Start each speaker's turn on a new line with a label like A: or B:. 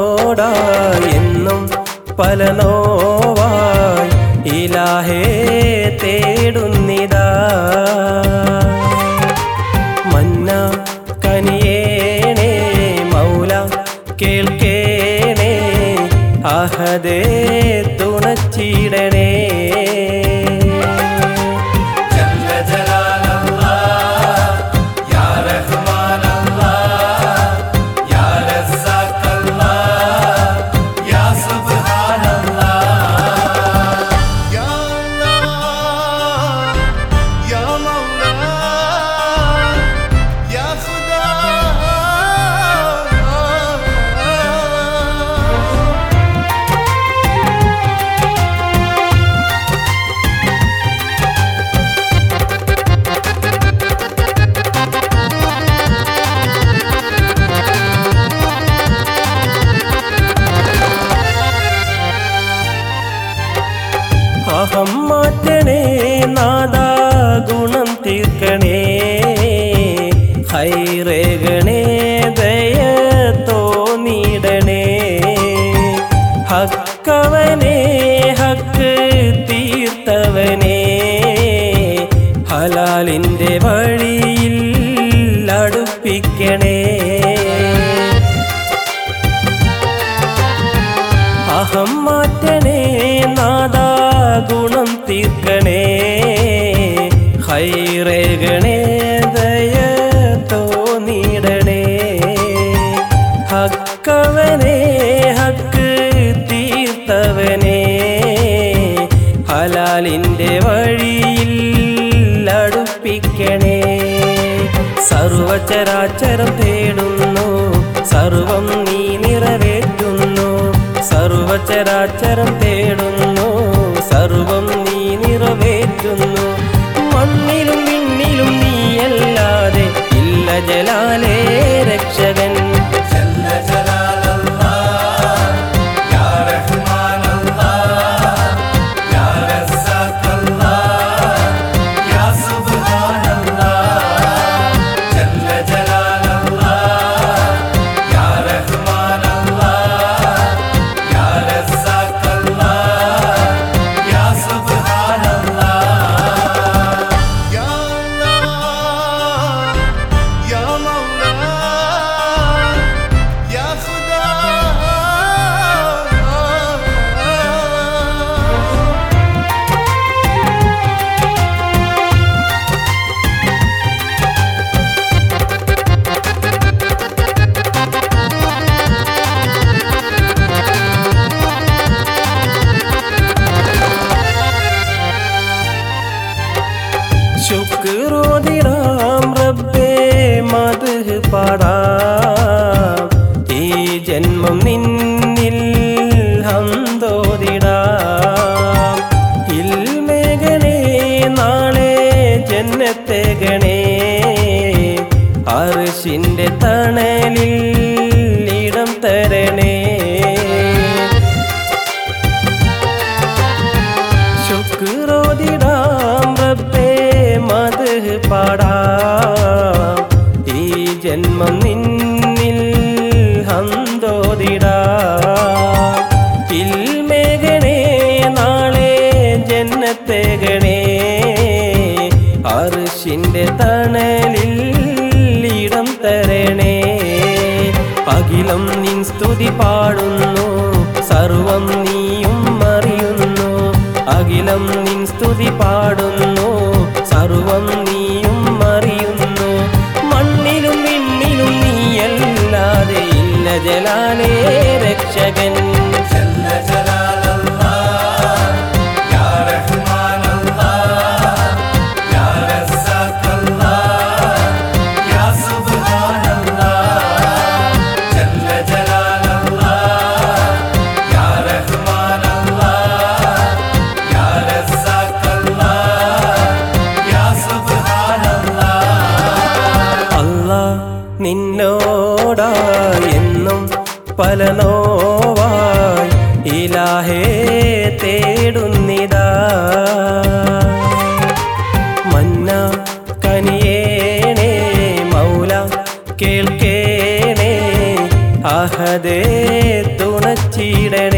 A: നിന്നോടായി എന്നും പല നോവായി ഇലാഹേ തേടുന്നിതാ മന്ന കനിയേണേ മൗല കേൾക്കേണേ അഹദേ തുണച്ചിടണേ
B: ജല്ല ജലാലല്ലാഹ് യാ റഹ്മാനല്ലാഹ് യാ റസ്സാഖല്ലാഹ് യാ സുബ്ഹാനല്ലാഹ് യാ അല്ലാഹ് യാ മൗലാ യാ ഖുദാ
A: അഹം മാറ്റണേ നാദാ ഗുണം തീർക്കണേ ഹൈറേകണേ ദയ തോന്നിടണേ ഹക്കവനെ ഹക്ക് തീർത്തവനെ ഹലാലിൻ്റെ വഴിയിൽ അടുപ്പിക്കണേ അഹം മാറ്റണേ നാദാ ഗുണം തീർക്കണേ ഹൈറേകണേ ദയ തോന്നിടണേ ഹക്കവനെ ഹക്ക് തീർത്തവനെ ഹലാലിൻ്റെ വഴിയിൽ അടുപ്പിക്കണേ സർവചരാചരം തേടുന്നു സർവം നീ നിറവേറ്റുന്നു സർവചരാചരം തേടുന്നു സർവം നീ നിറവേറ്റുന്നു മണ്ണിലും വിണ്ണിലും നീയല്ലാതെ ഇല്ല ജലാലേ രക്ഷകൻ
B: ജല്ല ജലാലല്ലാഹ് യാ റഹ്മാനല്ലാഹ് യാ റസ്സാഖല്ലാഹ് യാ സുബ്ഹാനല്ലാഹ് ജല്ല ജലാലല്ലാഹ് യാ റഹ്മാനല്ലാഹ് യാ റസ്സാഖല്ലാഹ് യാ സുബ്ഹാനല്ലാഹ് യാ അല്ലാഹ് യാ മൗലാ യാ ഖുദാ
A: ശുക്രോതിരാം റബ്ബേ മത് പാടാം ഈ ജന്മം നിന്നിൽ ഹന്തോതിടാം ഇൽമേഘനേ നാളെ ജന്നത്തേകണേ അർഷിൻ്റെ തണലിൽ ഇടം തരണേ ശുക്രോതിടാം റബ്ബേ മത് പാടാം ഈ ജന്മം നിന്നിൽ ഹന്തോതിടാം ഇൽമേഘനേ നാളെ ജന്നത്തേകണേ അർഷിൻ്റെ തണലിൽ ഇടം തരണേ അഖിലം നിൻ സ്തുതി പാടുന്നു സർവം നീയും അറിയുന്നു അഖിലം നിൻ സ്തുതി പാടുന്നു സർവം നീയും അറിയുന്നു മണ്ണിലും വിണ്ണിലും നീയല്ലാതെ ഇല്ല ജലാലേ രക്ഷകൻ
B: ജല്ല ജലാലല്ലാഹ് യാ റഹ്മാനല്ലാഹ് യാ റസ്സാഖല്ലാഹ് യാ സുബ്ഹാനല്ലാഹ് ജല്ല ജലാലല്ലാഹ് യാ റഹ്മാനല്ലാഹ് യാ റസ്സാഖല്ലാഹ് യാ സുബ്ഹാനല്ലാഹ്
A: അല്ലാ നിന്നോടായി എന്നും പല നോവായി ഇലാഹേ തേടുന്നിതാ മന്ന കനിയേണേ മൗല കേൾക്കേണേ അഹദേ വീട്ടിടണേ